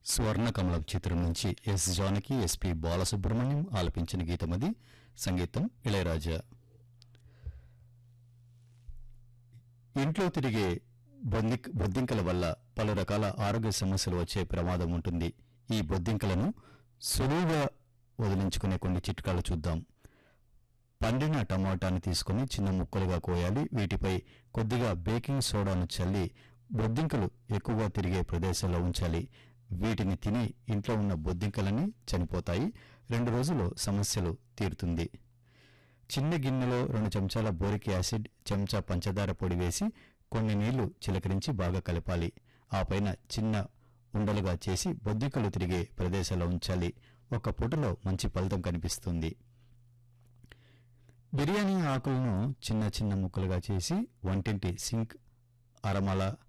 స్వర్ణకమలం చిత్రం నుంచి yes Janaki SP Balasubrahmanyam ఆలపించిన గీతమది సంగీతం ఇళయరాజా ఇంట్లో తిరిగే బొద్ది బొద్దింకల వల్ల పలు రకాల ఆరోగ్య సమస్యలు వచ్చే ప్రమాదం ఉంటుంది ఈ బొద్దింకలను సులువుగా వదిలించుకునే కొన్ని చిట్కాలు చూద్దాం పండిన టమాటాని తీసుకుని చిన్న ముక్కలుగా కోయాలి వీటిపై కొద్దిగా బేకింగ్ సోడాను చల్లి బొద్దింకలు ఎక్కువగా తిరిగే ప్రదేశంలో ఉంచాలి వీటిని తిని ఇంట్లో ఉన్న బొద్దింకలన్నీ చనిపోతాయి రెండు రోజుల్లో సమస్యలు తీరుతుంది చిన్న గిన్నెలో రెండు చెంచాల బోరిక్ యాసిడ్ చెంచా పంచదార పొడి వేసి కొన్ని నీళ్లు చిలకరించి బాగా కలపాలి ఆ పైన చిన్న ఉండలుగా చేసి బొద్దింకలు తిరిగే ప్రదేశంలో ఉంచాలి ఒక పూటలో మంచి ఫలితం కనిపిస్తుంది బిర్యానీ ఆకులను చిన్న చిన్న ముక్కలుగా చేసి వంటింటి సింక్ అరమల